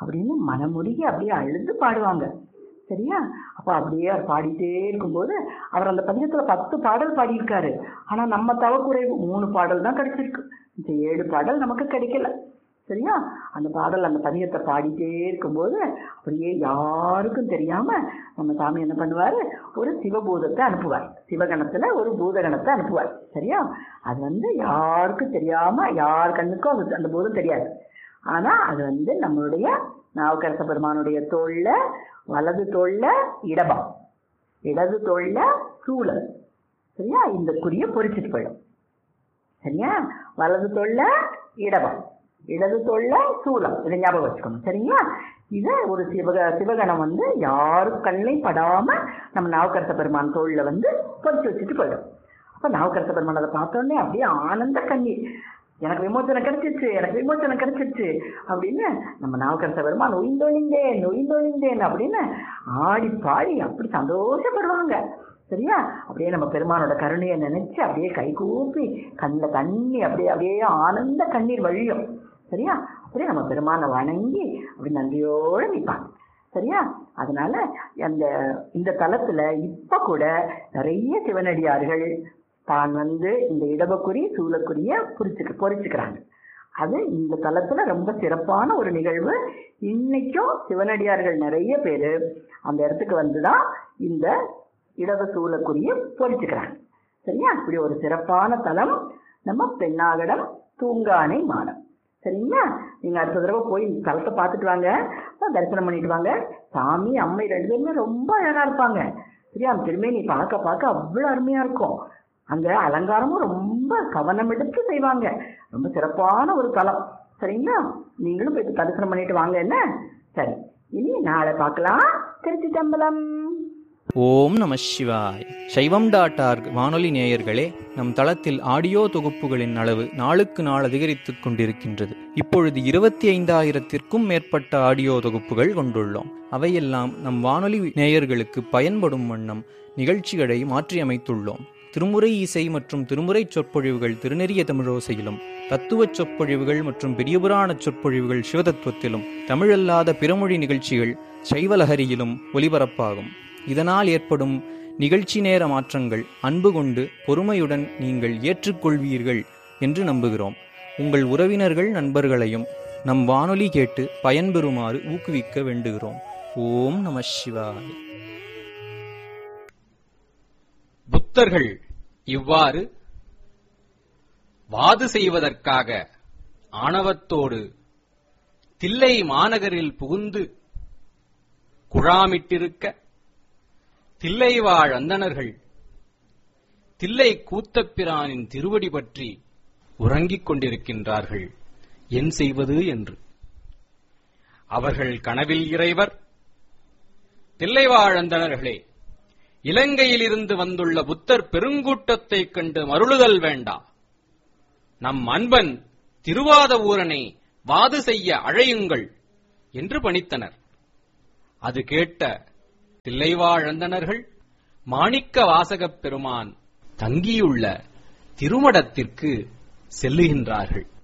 அப்படின்னு மனமுருகி அப்படியே அழுது பாடுவாங்க சரியா அப்ப அப்படியே அவர் பாடிட்டே இருக்கும்போது அவர் அந்த பதிகத்துல பத்து பாடல் பாடியிருக்காரு ஆனா நம்ம தவக்குறைவு மூணு பாடல் தான் கிடைச்சிருக்கு இந்த ஏழு பாடல் நமக்கு கிடைக்கல சரியா அந்த பாடல் அந்த பதிகத்தை பாடிட்டே இருக்கும்போது அப்படியே யாருக்கும் தெரியாம நம்ம சாமி என்ன பண்ணுவாரு ஒரு சிவபூதத்தை அனுப்புவார் சிவகணத்துல ஒரு பூதகணத்தை அனுப்புவார் சரியா அது வந்து யாருக்கும் தெரியாம யார் கண்ணுக்கும் அது அந்த பூதம் தெரியாது ஆனா அது வந்து நம்மளுடைய நாவுக்கரச பெருமானுடைய தோல்ல வலது தோல்ல இடபம் இடது தோல்ல சூழல் சரியா இந்த குறிய பொறிச்சிட்டு போயிடும் சரியா வலது தோல்ல இடபம் இடது தோல்ல சூலம் இதை ஞாபகம் வச்சுக்கணும் சரிங்களா இதை ஒரு சிவக சிவகணம் வந்து யாரு கண்ணையும் படாம நம்ம நாவுக்கரச பெருமான் தோல்ல வந்து பொறிச்சு வச்சுட்டு போயிடும் அப்ப நாவுக்கரச பெருமான் அதை பார்த்தோன்னே அப்படியே ஆனந்த கண்ணீர் எனக்கு விமோச்சனம் கிடைச்சிருச்சு எனக்கு விமோச்சனம் கிடைச்சிருச்சு அப்படின்னு நம்ம நாவுக்கரச பெருமான் ஒய்ந்தொழிந்தேன் ஒய்ந்தொழிந்தேன் அப்படின்னு ஆடி பாடி அப்படி சந்தோஷப்படுவாங்க சரியா அப்படியே நம்ம பெருமானோட கருணையை நினைச்சு அப்படியே கை கூப்பி கண்ணில் தண்ணி அப்படியே அப்படியே ஆனந்த கண்ணீர் வழியும் சரியா அப்படியே நம்ம பெருமானை வணங்கி அப்படி நன்றியோடு நிற்பாங்க சரியா அதனால அந்த இந்த தலத்துல இப்ப கூட நிறைய சிவனடியார்கள் தான் வந்து இந்த இடபக்குறி சூலக்குரிய புரிச்சுக்க பொறிச்சுக்கிறாங்க அது இந்த தலத்துல ரொம்ப சிறப்பான ஒரு நிகழ்வு இன்னைக்கும் சிவனடியார்கள் நிறைய பேரு அந்த இடத்துக்கு வந்துதான் இந்த இடவ சூலக்குரிய பொறிச்சுக்கிறாங்க சரியா இப்படி ஒரு சிறப்பான தலம் நம்ம பெண்ணாகடம் தூங்கானை மாடம் சரிங்களா நீங்க அடுத்த தடவை போய் இந்த தலத்தை பார்த்துட்டு வாங்க தரிசனம் பண்ணிட்டு வாங்க சாமி அம்மை ரெண்டு பேருமே ரொம்ப அழகா இருப்பாங்க சரியா திரும்பி நீ பார்க்க பார்க்க அவ்வளவு அருமையா இருக்கும் அங்க அலங்காரமும் ரொம்ப கவனம் எடுத்து செய்வாங்க ரொம்ப சிறப்பான ஒரு தலம் சரிங்களா நீங்களும் போய் தரிசனம் பண்ணிட்டு வாங்க என்ன சரி இனி நாளை பார்க்கலாம் திருச்சி தம்பலம் ஓம் நம சிவாய் சைவம் டாட் ஆர்க் வானொலி நேயர்களே நம் தளத்தில் ஆடியோ தொகுப்புகளின் அளவு நாளுக்கு நாள் அதிகரித்துக் கொண்டிருக்கின்றது இப்பொழுது இருபத்தி ஐந்தாயிரத்திற்கும் மேற்பட்ட ஆடியோ தொகுப்புகள் கொண்டுள்ளோம் அவையெல்லாம் நம் வானொலி நேயர்களுக்கு பயன்படும் வண்ணம் நிகழ்ச்சிகளை மாற்றியமைத்துள்ளோம் திருமுறை இசை மற்றும் திருமுறை சொற்பொழிவுகள் திருநெறிய தமிழோசையிலும் தத்துவச் சொற்பொழிவுகள் மற்றும் பெரியபுராண சொற்பொழிவுகள் சிவதத்துவத்திலும் தமிழல்லாத பிறமொழி நிகழ்ச்சிகள் சைவலஹரியிலும் ஒலிபரப்பாகும் இதனால் ஏற்படும் நிகழ்ச்சி நேர மாற்றங்கள் அன்பு கொண்டு பொறுமையுடன் நீங்கள் ஏற்றுக்கொள்வீர்கள் என்று நம்புகிறோம் உங்கள் உறவினர்கள் நண்பர்களையும் நம் வானொலி கேட்டு பயன்பெறுமாறு ஊக்குவிக்க வேண்டுகிறோம் ஓம் நம சிவாய புத்தர்கள் இவ்வாறு வாது செய்வதற்காக ஆணவத்தோடு தில்லை மாநகரில் புகுந்து குழாமிட்டிருக்க தில்லைவாழ் அந்தணர்கள் தில்லை கூத்தப்பிரானின் திருவடி பற்றி உறங்கிக் கொண்டிருக்கின்றார்கள் என் செய்வது என்று அவர்கள் கனவில் இறைவர் தில்லைவாழ் அந்தணர்களே இலங்கையிலிருந்து வந்துள்ள புத்தர் பெருங்கூட்டத்தைக் கண்டு மருளுதல் வேண்டா நம் அன்பன் திருவாத ஊரனை வாது செய்ய அழையுங்கள் என்று பணித்தனர் அது கேட்ட தில்லைவாழந்தனர்கள் மாணிக்க வாசகப் பெருமான் தங்கியுள்ள திருமடத்திற்கு செல்லுகின்றார்கள்